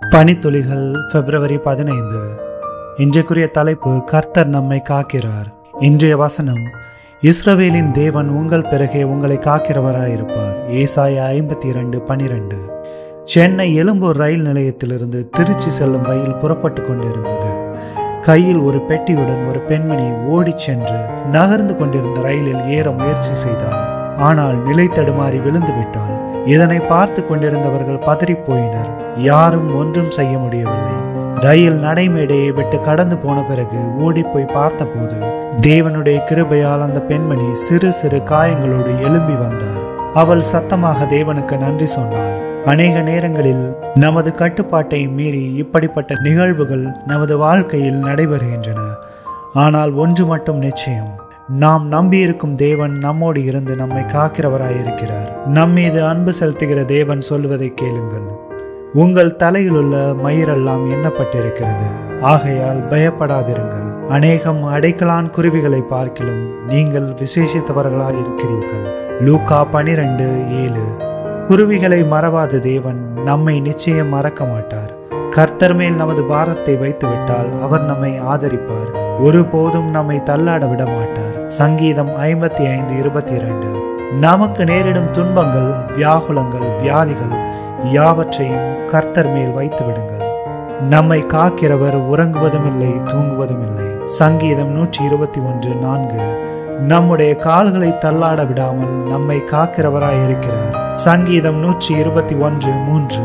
பனித்துளிகள் பிப்ரவரி பதினைந்து இன்றைக்குரிய தலைப்பு கர்த்தர் நம்மை காக்கிறார் இன்றைய வசனம் இஸ்ரவேலின் தேவன் உங்கள் பிறகே உங்களை காக்கிறவராயிருப்பார் ஏசாயா ஐம்பத்தி இரண்டு பனிரெண்டு சென்னை எழும்பூர் ரயில் நிலையத்திலிருந்து திருச்சி செல்லும் ரயில் புறப்பட்டு கொண்டிருந்தது கையில் ஒரு பெட்டியுடன் ஒரு பெண்மணி ஓடிச் சென்று நகர்ந்து கொண்டிருந்த ரயிலில் ஏற முயற்சி செய்தாள் ஆனால் நிலை தடுமாறி விழுந்து விட்டாள் இதனை பார்த்து கொண்டிருந்தவர்கள் பதறிப் போயினர் யாரும் ஒன்றும் செய்ய முடியவில்லை ரயில் நடைமேடையை விட்டு கடந்து போன பிறகு ஓடிப்போய் பார்த்தபோது தேவனுடைய கிருபையால் அந்த பெண்மணி சிறு சிறு காயங்களோடு எழும்பி வந்தார் அவள் சத்தமாக தேவனுக்கு நன்றி சொன்னாள் அநேக நேரங்களில் நமது கட்டுப்பாட்டை மீறி இப்படிப்பட்ட நிகழ்வுகள் நமது வாழ்க்கையில் நடைபெறுகின்றன ஆனால் ஒன்று மட்டும் நிச்சயம் நாம் நம்பியிருக்கும் தேவன் நம்மோடு இருந்து நம்மை காக்கிறவராயிருக்கிறார் நம்மீது அன்பு செலுத்துகிற தேவன் சொல்வதை கேளுங்கள் உங்கள் தலையிலுள்ள மயிரெல்லாம் எண்ணப்பட்டிருக்கிறது ஆகையால் பயப்படாதிருங்கள் அநேகம் அடைக்கலான் குருவிகளை பார்க்கிலும் நீங்கள் விசேஷித்தவர்களாய் இருக்கிறீர்கள் லூகா பனிரெண்டு ஏழு குருவிகளை மறவாத தேவன் நம்மை நிச்சயம் மறக்க மாட்டார் கர்த்தர் மேல் நமது பாரத்தை வைத்துவிட்டால் அவர் நம்மை ஆதரிப்பார் ஒருபோதும் நம்மை தள்ளாட விட மாட்டார் சங்கீதம் ஐம்பத்தி ஐந்து இருபத்தி இரண்டு நமக்கு நேரிடும் துன்பங்கள் வியாகுலங்கள் வியாதிகள் யாவற்றையும் கர்த்தர் மேல் வைத்து விடுங்கள் நம்மை காக்கிறவர் உறங்குவதும் இல்லை தூங்குவதும் இல்லை சங்கீதம் நூற்றி இருபத்தி ஒன்று நான்கு நம்முடைய கால்களை தள்ளாட விடாமல் நம்மை காக்கிறவராய் இருக்கிறார் சங்கீதம் நூற்றி இருபத்தி ஒன்று மூன்று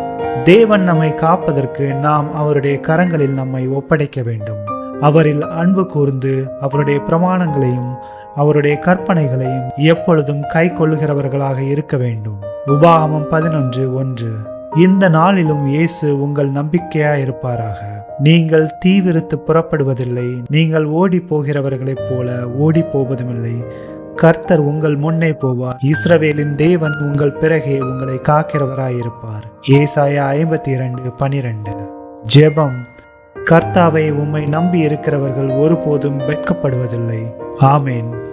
தேவன் நம்மை காப்பதற்கு நாம் அவருடைய கரங்களில் நம்மை ஒப்படைக்க வேண்டும் அவரில் அன்பு கூர்ந்து அவருடைய பிரமாணங்களையும் அவருடைய கற்பனைகளையும் எப்பொழுதும் கை கொள்ளுகிறவர்களாக இருக்க வேண்டும் உபாகமம் பதினொன்று ஒன்று இந்த நாளிலும் இயேசு உங்கள் நம்பிக்கையாயிருப்பாராக நீங்கள் தீவிரித்து புறப்படுவதில்லை நீங்கள் ஓடி போகிறவர்களைப் போல ஓடி போவதுமில்லை கர்த்தர் உங்கள் முன்னே போவார் இஸ்ரவேலின் தேவன் உங்கள் பிறகே உங்களை காக்கிறவராயிருப்பார் ஏசாயா ஐம்பத்தி இரண்டு பனிரெண்டு ஜெபம் கர்த்தாவை உம்மை நம்பி இருக்கிறவர்கள் ஒருபோதும் வெட்கப்படுவதில்லை ஆமேன்